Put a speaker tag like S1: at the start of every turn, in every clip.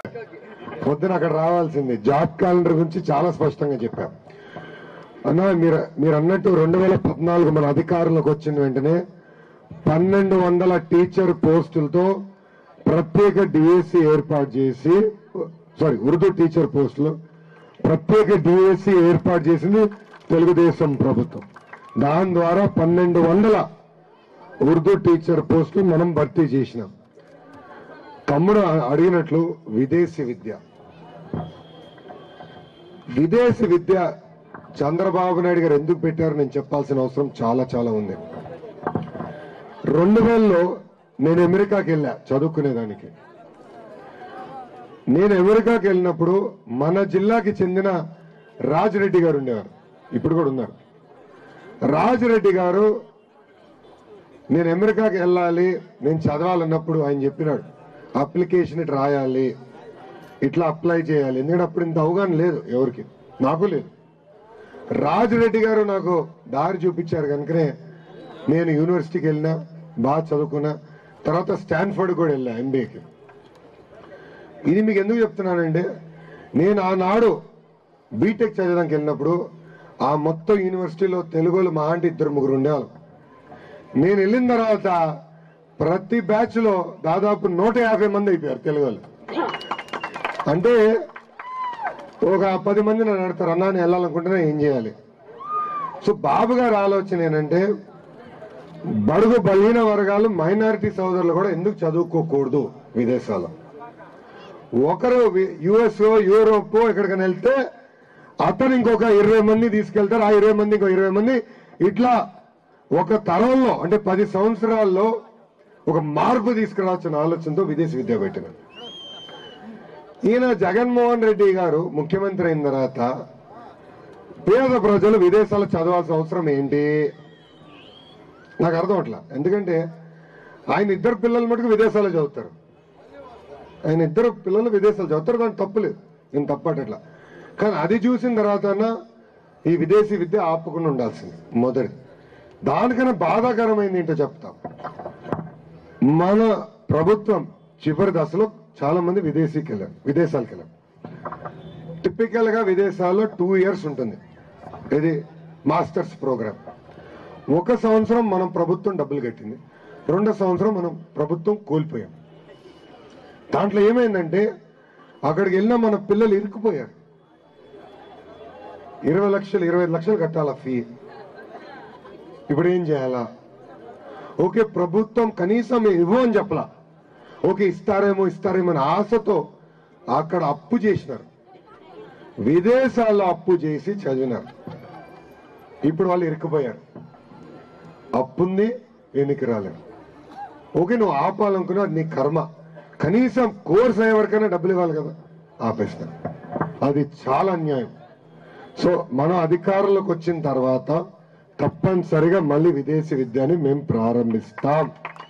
S1: పొద్దున అక్కడ రావాల్సింది జాబ్ క్యాలెండర్ గురించి చాలా స్పష్టంగా చెప్పాం అన్న మీరు మీరు అన్నట్టు రెండు వేల పద్నాలుగు మన అధికారంలోకి వచ్చిన వెంటనే పన్నెండు వందల టీచర్ పోస్టులతో ప్రత్యేక డిఎస్సి ఏర్పాటు చేసి సారీ ఉర్దూ టీచర్ పోస్టులు ప్రత్యేక డిఎస్సి ఏర్పాటు చేసింది తెలుగుదేశం ప్రభుత్వం దాని ద్వారా పన్నెండు వందల ఉర్దూ టీచర్ పోస్టులు మనం భర్తీ చేసినాం తమ్ముడు అడిగినట్లు విదేశీ విద్య విదేశీ విద్య చంద్రబాబు నాయుడు గారు ఎందుకు పెట్టారో నేను చెప్పాల్సిన అవసరం చాలా చాలా ఉంది రెండు వేలలో నేను అమెరికాకి వెళ్ళా చదువుకునేదానికి నేను అమెరికాకి వెళ్ళినప్పుడు మన జిల్లాకి చెందిన రాజిరెడ్డి గారు ఉండేవారు ఇప్పుడు కూడా ఉన్నారు రాజిరెడ్డి గారు నేను అమెరికాకి వెళ్ళాలి నేను చదవాలన్నప్పుడు ఆయన చెప్పినాడు అప్లికేషన్ ఇటు రాయాలి ఇట్లా అప్లై చేయాలి ఎందుకంటే అప్పుడు ఇంత అవగాహన లేదు ఎవరికి నాకు లేదు రాజిరెడ్డి గారు నాకు దారి చూపించారు కనుకనే నేను యూనివర్సిటీకి వెళ్ళినా బాగా చదువుకున్నా తర్వాత స్టాన్ఫర్డ్ కూడా వెళ్ళా ఎంబీఏకి ఇది మీకు ఎందుకు చెప్తున్నానండి నేను ఆనాడు బీటెక్ చదవడానికి వెళ్ళినప్పుడు ఆ మొత్తం యూనివర్సిటీలో తెలుగులో మా అంటే ఇద్దరు ముగ్గురు ఉండేవాళ్ళు నేను వెళ్ళిన తర్వాత ప్రతి బ్యాచ్ లో దాదాపు నూట యాభై మంది అయిపోయారు తెలుగు వాళ్ళు అంటే ఒక పది మంది నన్ను అడుగుతారు అన్నా నేను వెళ్ళాలనుకుంటున్నా ఏం చేయాలి సో బాబు గారి ఆలోచన ఏంటంటే బడుగు బలహీన వర్గాలు మైనారిటీ సోదరులు కూడా ఎందుకు చదువుకోకూడదు విదేశాల్లో ఒకరు యుఎస్ యూరోప్ ఎక్కడికైనా వెళ్తే అతను ఇంకొక ఇరవై మంది తీసుకెళ్తారు ఆ ఇరవై మంది ఇంకో ఇరవై మంది ఇట్లా ఒక తరంలో అంటే పది సంవత్సరాల్లో ఒక మార్పు తీసుకురావాల్సిన ఆలోచనతో విదేశీ విద్య పెట్టిన ఈయన జగన్మోహన్ రెడ్డి గారు ముఖ్యమంత్రి అయిన తర్వాత పేద ప్రజలు విదేశాల్లో చదవాల్సిన అవసరం ఏంటి నాకు అర్థం అట్లా ఎందుకంటే ఆయన ఇద్దరు పిల్లలు మటుకు విదేశాల్లో చదువుతారు ఆయన ఇద్దరు పిల్లలు విదేశాలు చదువుతారు దాని తప్పులేదు నేను తప్పటట్లా కానీ అది చూసిన తర్వాత ఈ విదేశీ విద్య ఆపకుండా ఉండాల్సింది మొదటిది దానికన్నా బాధాకరమైంది ఏంటో చెప్తాం మన ప్రభుత్వం చివరి దశలో చాలా మంది విదేశీకి వెళ్ళారు విదేశాలకు వెళ్ళారు టిపికల్ గా విదేశాల్లో టూ ఇయర్స్ ఉంటుంది ఇది మాస్టర్స్ ప్రోగ్రామ్ ఒక సంవత్సరం మనం ప్రభుత్వం డబ్బులు కట్టింది రెండో సంవత్సరం మనం ప్రభుత్వం కోల్పోయాం దాంట్లో ఏమైందంటే అక్కడికి వెళ్ళిన మన పిల్లలు ఇరుక్కుపోయారు ఇరవై లక్షలు ఇరవై ఐదు లక్షలు కట్టాలా ఫీ ఇప్పుడు ఏం చేయాలా ఓకే ప్రభుత్వం కనీసం ఇవ్వు అని చెప్పలా ఓకే ఇస్తారేమో ఇస్తారేమో అని ఆశతో అక్కడ అప్పు చేసినారు విదేశాల్లో అప్పు చేసి చదివినారు ఇప్పుడు వాళ్ళు ఇరుక్కుపోయారు అప్పుంది ఎన్నికి రాలేదు ఓకే నువ్వు ఆపాలనుకున్నా అది నీ కర్మ కనీసం కోర్స్ అయ్యే వరకైనా డబ్బులు ఇవ్వాలి కదా ఆపేస్తాను అది చాలా అన్యాయం సో మనం అధికారంలోకి వచ్చిన తర్వాత తప్పనిసరిగా మళ్ళీ విదేశీ విద్యని మేము ప్రారంభిస్తాం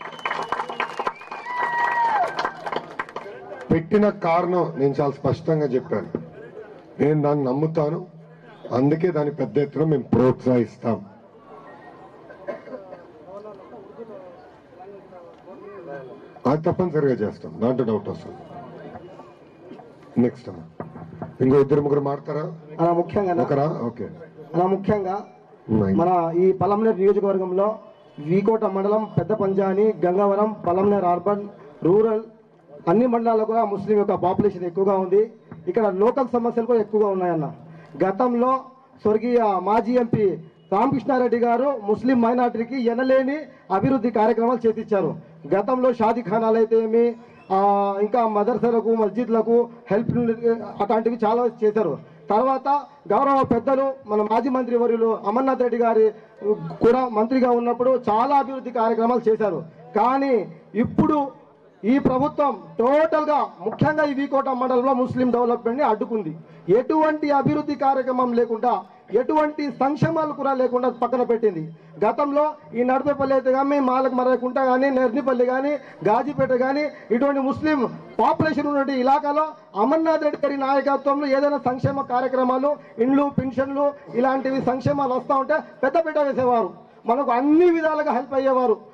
S1: పెట్టిన కారణం నేను చాలా స్పష్టంగా చెప్పాను నేను దాన్ని నమ్ముతాను అందుకే దాన్ని పెద్ద ఎత్తున మేము ప్రోత్సహిస్తాం అది తప్పనిసరిగా చేస్తాం దాంట్లో డౌట్ వస్తుంది నెక్స్ట్ అమ్మా ఇంకో ఇద్దరు ముగ్గురు మాడతారా
S2: అలా ముఖ్యంగా
S1: ఒకరా ఓకే
S2: అలా ముఖ్యంగా
S1: ఉన్నాయి.
S2: మన ఈ పలంనేరు నియోజకవర్గంలో వీకోట మండలం పెద్ద పంజాని గంగవరం పలంనేరు అర్బన్ రూరల్ అన్ని మండలాల్లో కూడా ముస్లిం యొక్క పాపులేషన్ ఎక్కువగా ఉంది ఇక్కడ లోకల్ సమస్యలు కూడా ఎక్కువగా ఉన్నాయన్న గతంలో స్వర్గీయ మాజీ ఎంపీ రామకృష్ణారెడ్డి గారు ముస్లిం మైనార్టీకి ఎనలేని అభివృద్ధి కార్యక్రమాలు చేతిచ్చారు గతంలో షాదీ ఖానాలు అయితే ఏమి ఆ, ఇంకా మదర్సాలకు మస్జిద్లకు హెల్ప్ అట్లాంటివి చాలా చేశారు తర్వాత గౌరవ పెద్దలు మన మాజీ మంత్రి వర్యులు అమర్నాథ్ రెడ్డి గారి కూడా మంత్రిగా ఉన్నప్పుడు చాలా అభివృద్ధి కార్యక్రమాలు చేశారు కానీ ఇప్పుడు ఈ ప్రభుత్వం టోటల్ గా ముఖ్యంగా ఈ వీకోట మండలంలో ముస్లిం డెవలప్మెంట్ ని అడ్డుకుంది ఎటువంటి అభివృద్ధి కార్యక్రమం లేకుండా ఎటువంటి సంక్షేమాలు కూడా లేకుండా పక్కన పెట్టింది గతంలో ఈ నడిపేపల్లి అయితే కానీ మాలకు మరకుంట కానీ నెర్నిపల్లి కానీ గాజీపేట కానీ ఇటువంటి ముస్లిం పాపులేషన్ ఉన్నటువంటి ఇలాకాలో అమర్నాథ్ రెడ్డి గారి నాయకత్వంలో ఏదైనా సంక్షేమ కార్యక్రమాలు ఇండ్లు పెన్షన్లు ఇలాంటివి సంక్షేమాలు వస్తూ ఉంటే పెద్ద పెట్ట వేసేవారు మనకు అన్ని విధాలుగా హెల్ప్ అయ్యేవారు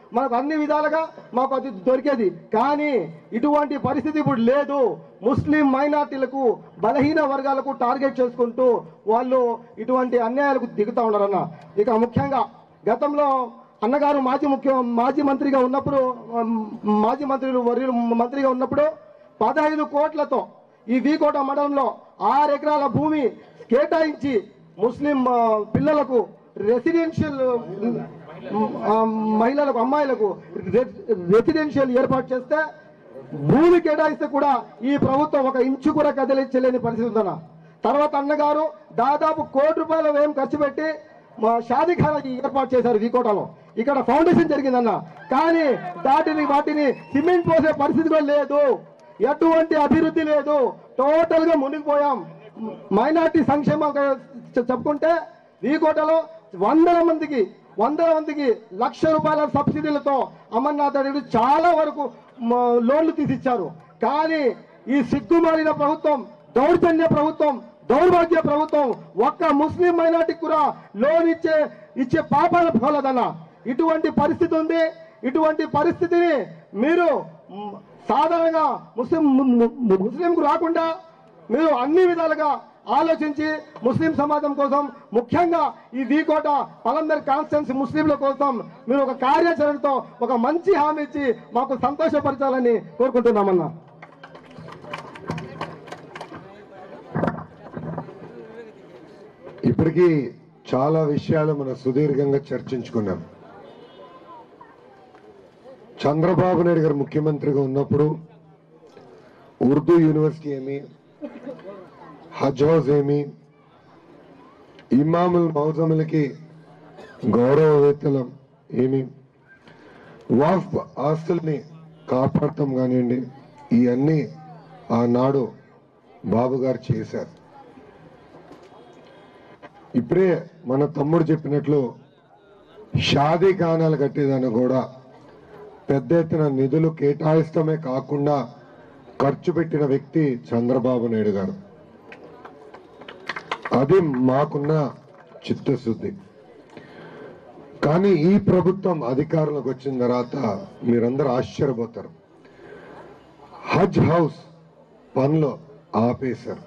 S2: మనకు అన్ని విధాలుగా మాకు అది దొరికేది కానీ ఇటువంటి పరిస్థితి ఇప్పుడు లేదు ముస్లిం మైనార్టీలకు బలహీన వర్గాలకు టార్గెట్ చేసుకుంటూ వాళ్ళు ఇటువంటి అన్యాయాలకు దిగుతా ఉన్నారన్న ఇక ముఖ్యంగా గతంలో అన్నగారు మాజీ ముఖ్య మాజీ మంత్రిగా ఉన్నప్పుడు ఉమ్, మాజీ మంత్రులు వర్యులు మంత్రిగా ఉన్నప్పుడు పదహైదు కోట్లతో ఈ వీకోట మండలంలో ఆరు ఎకరాల భూమి కేటాయించి ముస్లిం ఆ, పిల్లలకు రెసిడెన్షియల్ ఉమ్, ఆ, మహిళలకు అమ్మాయిలకు రె- రెసిడెన్షియల్ ఏర్పాటు చేస్తే భూమి కేటాయిస్తే కూడా ఈ ప్రభుత్వం ఒక ఇంచు కూడా కదిలించలేని పరిస్థితి ఉందన్న తర్వాత అన్నగారు దాదాపు కోటి రూపాయల వ్యయం ఖర్చు పెట్టి మా షాదీఖానాకి ఏర్పాటు చేశారు వికోటలో ఇక్కడ ఫౌండేషన్ జరిగిందన్న కానీ దాటిని వాటిని సిమెంట్ పోసే పరిస్థితి కూడా లేదు ఎటువంటి అభివృద్ధి లేదు టోటల్ గా మునిగిపోయాం మైనార్టీ సంక్షేమం చె- చెప్పుకుంటే వికోటలో వందల మందికి వందల మందికి లక్ష రూపాయల సబ్సిడీలతో అమర్నాథ్ రెడ్డి చాలా వరకు మ, లోన్లు తీసిచ్చారు కానీ ఈ సిగ్గుమాలిన ప్రభుత్వం దౌర్జన్య ప్రభుత్వం దౌర్భాగ్య ప్రభుత్వం ఒక్క ముస్లిం మైనార్టీకి కూడా లోన్ ఇచ్చే ఇచ్చే పాపాల పోలేదన్న ఇటువంటి పరిస్థితి ఉంది ఇటువంటి పరిస్థితిని మీరు మ్, సాధారణంగా ముస్లిం ము- ము- ముస్లింకు రాకుండా మీరు అన్ని విధాలుగా ఆలోచించి ముస్లిం సమాజం కోసం ముఖ్యంగా ఈ వీకోట పలందర్ కాన్స్టెన్సీ ముస్లింల కోసం మీరు ఒక కార్యాచరణతో ఒక మంచి హామీ ఇచ్చి మాకు సంతోషపరచాలని కోరుకుంటున్నామన్నా
S1: ఇప్పటికీ చాలా విషయాలు మనం సుదీర్ఘంగా చర్చించుకున్నాం చంద్రబాబు నాయుడు గారు ముఖ్యమంత్రిగా ఉన్నప్పుడు ఉర్దూ యూనివర్సిటీ ఏమి హజ్ హౌస్ ఏమి ఇమాముల్ మౌజములకి గౌరవ వేతనం ఏమి వాఫ్ ఆస్తుల్ని కాపాడటం కానివ్వండి ఇవన్నీ ఆనాడు బాబు గారు చేశారు ఇప్పుడే మన తమ్ముడు చెప్పినట్లు షాదీ ఖానాలు కట్టేదాన్ని కూడా పెద్ద ఎత్తున నిధులు కేటాయిస్తమే కాకుండా ఖర్చు పెట్టిన వ్యక్తి చంద్రబాబు నాయుడు గారు అది మాకున్న చిత్తశుద్ధి కానీ ఈ ప్రభుత్వం అధికారంలోకి వచ్చిన తర్వాత మీరందరూ ఆశ్చర్యపోతారు హజ్ హౌస్ పనులు ఆపేశారు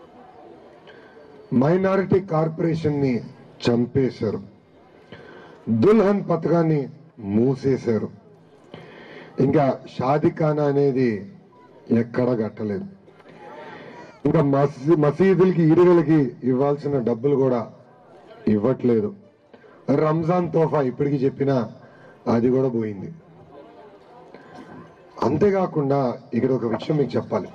S1: మైనారిటీ కార్పొరేషన్ ని చంపేశారు దుల్హన్ పథకాన్ని మూసేశారు ఇంకా షాదిఖానా అనేది ఎక్కడ కట్టలేదు ఇంకా మసీ మసీదులకి ఈడుగలకి ఇవ్వాల్సిన డబ్బులు కూడా ఇవ్వట్లేదు రంజాన్ తోఫా ఇప్పటికి చెప్పినా అది కూడా పోయింది అంతేకాకుండా ఇక్కడ ఒక విషయం మీకు చెప్పాలి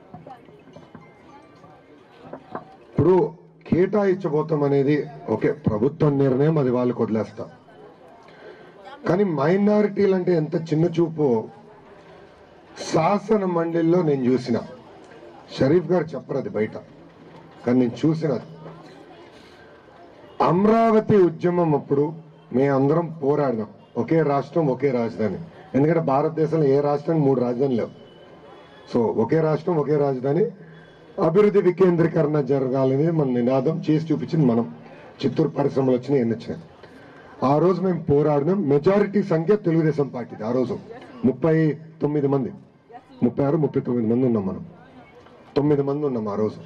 S1: ఇప్పుడు కేటాయించబోతాం అనేది ఓకే ప్రభుత్వం నిర్ణయం అది వాళ్ళకి వదిలేస్తాం కానీ మైనారిటీలు అంటే ఎంత చిన్న చూపు శాసన మండలిలో నేను చూసిన షరీఫ్ గారు చెప్పరు అది బయట కానీ నేను చూసిన అమరావతి ఉద్యమం అప్పుడు మేమందరం పోరాడినాం ఒకే రాష్ట్రం ఒకే రాజధాని ఎందుకంటే భారతదేశంలో ఏ రాష్ట్రానికి మూడు రాజధానులు లేవు సో ఒకే రాష్ట్రం ఒకే రాజధాని అభివృద్ధి వికేంద్రీకరణ జరగాలని మన నినాదం చేసి చూపించింది మనం చిత్తూరు పరిశ్రమలు వచ్చినాయి ఎన్ని వచ్చినాయి ఆ రోజు మేము పోరాడినాం మెజారిటీ సంఖ్య తెలుగుదేశం పార్టీది ఆ రోజు ముప్పై తొమ్మిది మంది ముప్పై ఆరు ముప్పై తొమ్మిది మంది ఉన్నాం మనం తొమ్మిది మంది ఉన్నాం ఆ రోజు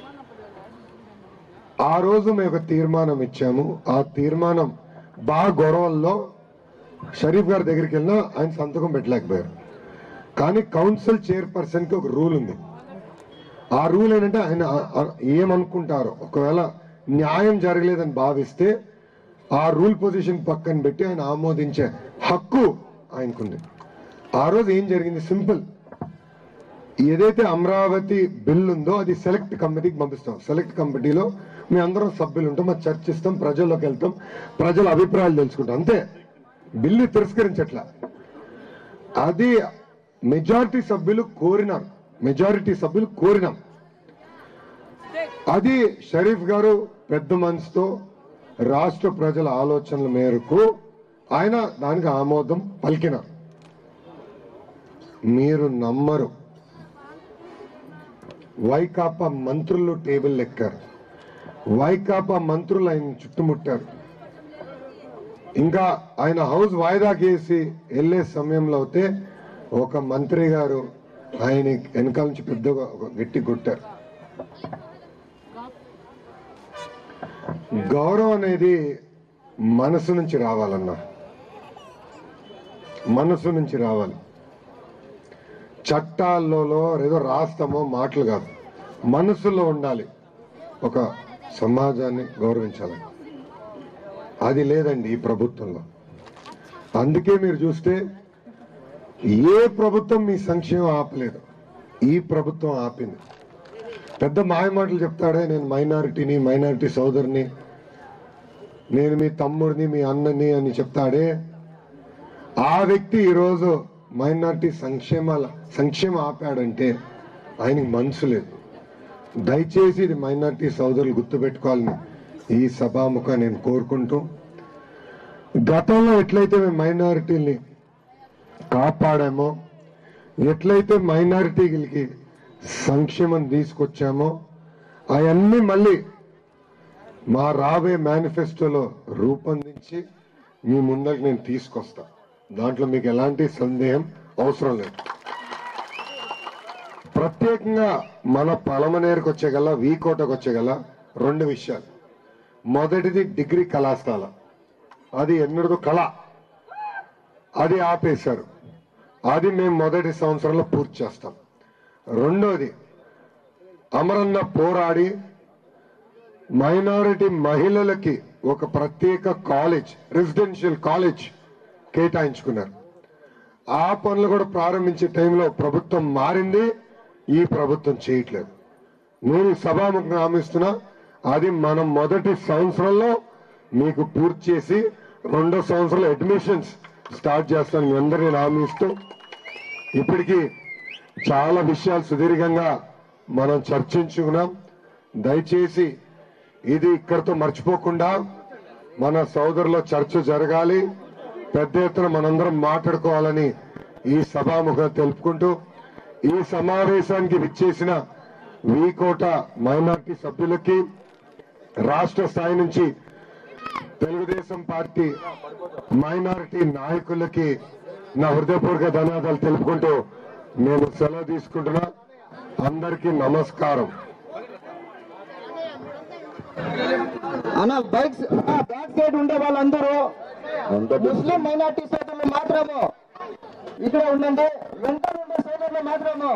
S1: ఆ రోజు మేము ఒక తీర్మానం ఇచ్చాము ఆ తీర్మానం బాగా గొడవల్లో షరీఫ్ గారి దగ్గరికి వెళ్ళినా ఆయన సంతకం పెట్టలేకపోయారు కానీ కౌన్సిల్ చైర్పర్సన్ కి ఒక రూల్ ఉంది ఆ రూల్ ఏంటంటే ఆయన ఆ- ఆ- ఏమనుకుంటారో ఒకవేళ న్యాయం జరగలేదని భావిస్తే ఆ రూల్ పొజిషన్ పక్కన పెట్టి ఆయన ఆమోదించే హక్కు ఆయనకుంది ఆ రోజు ఏం జరిగింది సింపుల్ ఏదైతే అమరావతి బిల్ ఉందో అది సెలెక్ట్ కమిటీకి పంపిస్తాం సెలెక్ట్ కమిటీలో మీ అందరం సభ్యులు ఉంటాం అది చర్చిస్తాం ప్రజల్లోకి వెళ్తాం ప్రజల అభిప్రాయాలు తెలుసుకుంటాం అంతే బిల్లు తిరస్కరించట్లా అది మెజారిటీ సభ్యులు కోరినారు మెజారిటీ సభ్యులు కోరినాం అది షరీఫ్ గారు పెద్ద మనసుతో రాష్ట్ర ప్రజల ఆలోచనల మేరకు ఆయన దానికి ఆమోదం పలికినారు మీరు నమ్మరు వైకాపా మంత్రులు టేబుల్ ఎక్కారు వైకాపా మంత్రులు ఆయన చుట్టుముట్టారు ఇంకా ఆయన హౌస్ వాయిదా కేసి వెళ్ళే సమయంలో అయితే ఒక మంత్రి గారు ఆయన వెనకాల నుంచి పెద్దగా ఒక గట్టి కొట్టారు గౌరవం అనేది మనసు నుంచి రావాలన్నా మనసు నుంచి రావాలి చట్టాల్లో ఏదో రాస్తామో మాటలు కాదు మనసులో ఉండాలి ఒక సమాజాన్ని గౌరవించాలి అది లేదండి ఈ ప్రభుత్వంలో అందుకే మీరు చూస్తే ఏ ప్రభుత్వం మీ సంక్షేమం ఆపలేదు ఈ ప్రభుత్వం ఆపింది పెద్ద మాయమాటలు చెప్తాడే నేను మైనారిటీని మైనారిటీ సోదరుని నేను మీ తమ్ముడిని మీ అన్నని అని చెప్తాడే ఆ వ్యక్తి ఈరోజు మైనారిటీ సంక్షేమాల సంక్షేమం ఆపాడంటే ఆయనకి మనసు లేదు దయచేసి ఇది మైనారిటీ సోదరులు గుర్తుపెట్టుకోవాలని ఈ సభాముఖ నేను కోరుకుంటూ గతంలో ఎట్లయితే మేము మైనారిటీని కాపాడామో ఎట్లయితే మైనారిటీలకి సంక్షేమం తీసుకొచ్చామో అవన్నీ మళ్ళీ మా రాబోయే మేనిఫెస్టోలో రూపొందించి మీ ముందరికి నేను తీసుకొస్తా దాంట్లో మీకు ఎలాంటి సందేహం అవసరం లేదు ప్రత్యేకంగా మన పలమనేరుకు వచ్చేగల వీకోటకు వచ్చేగల రెండు విషయాలు మొదటిది డిగ్రీ కళాశాల అది ఎన్నడూ కళ అది ఆపేశారు అది మేము మొదటి సంవత్సరంలో పూర్తి చేస్తాం రెండోది అమరన్న పోరాడి మైనారిటీ మహిళలకి ఒక ప్రత్యేక కాలేజ్ రెసిడెన్షియల్ కాలేజ్ కేటాయించుకున్నారు ఆ పనులు కూడా ప్రారంభించే టైంలో ప్రభుత్వం మారింది ఈ ప్రభుత్వం చేయట్లేదు నేను సభాముఖంగా హామీస్తున్నా అది మనం మొదటి సంవత్సరంలో మీకు పూర్తి చేసి రెండో సంవత్సరంలో అడ్మిషన్స్ స్టార్ట్ చేస్తాను మీ అందరినీ నేను హామీ ఇస్తూ ఇప్పటికీ చాలా విషయాలు సుదీర్ఘంగా మనం చర్చించుకున్నాం దయచేసి ఇది ఇక్కడితో మర్చిపోకుండా మన సోదరుల చర్చ జరగాలి పెద్ద ఎత్తున మనందరం మాట్లాడుకోవాలని ఈ సభాముఖం తెలుపుకుంటూ ఈ సమావేశానికి విచ్చేసిన వీకోట మైనార్టీ సభ్యులకి రాష్ట్ర స్థాయి నుంచి తెలుగుదేశం పార్టీ మైనారిటీ నాయకులకి నా హృదయపూర్వక ధన్యవాదాలు తెలుపుకుంటూ నేను సెలవు తీసుకుంటున్నా అందరికీ నమస్కారం
S2: అన్న బైక్స్ బ్యాక్ సైడ్ ఉండే వాళ్ళందరూ ముస్లిం మైనార్టీ సోదరులు మాత్రము ఇక్కడ ఉండండి వెంట ఉండే సోదరులు మాత్రము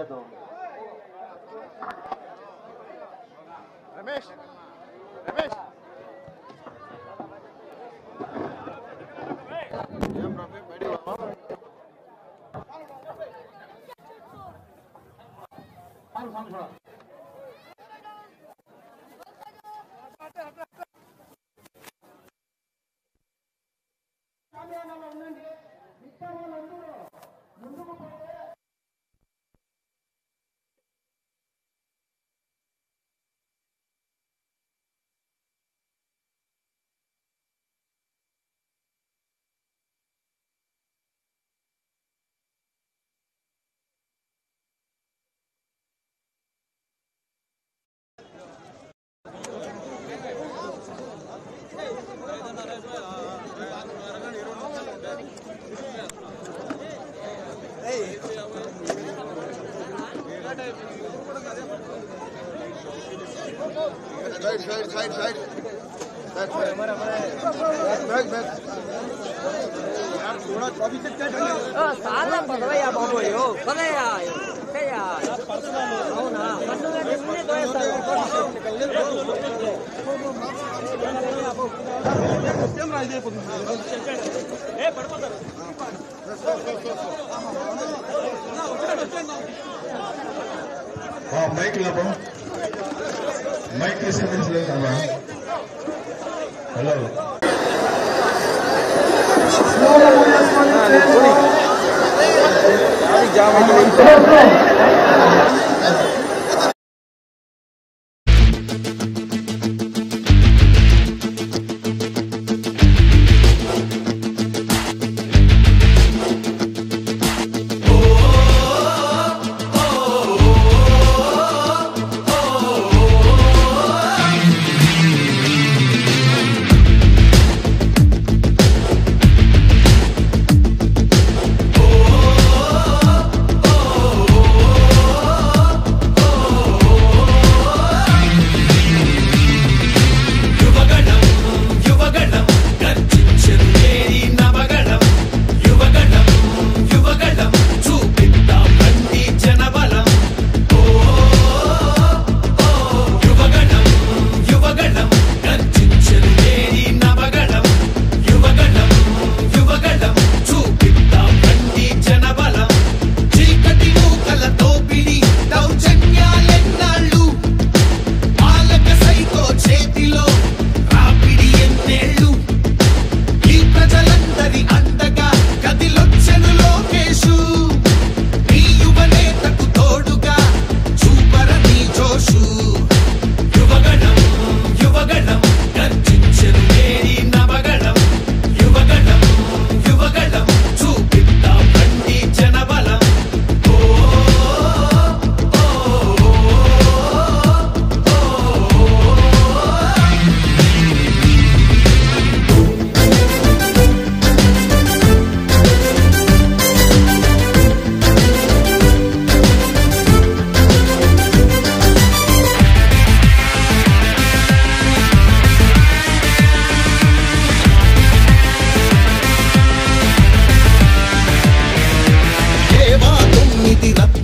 S3: Side, side, side, side. Back, back. Back, back. यार थोड़ा अभी से क्या करना है?
S4: 어, చాలా పదవయ్యా బాబు అయ్యో పదయ్యా అయ్యా అవునా పన్నుగంటే ముందే తోయేస్తారు
S5: మైక్ లాభం మైక్ డిస్టర్బెన్స్ లేదమ్మా హలో
S6: Thank ఇది రక్త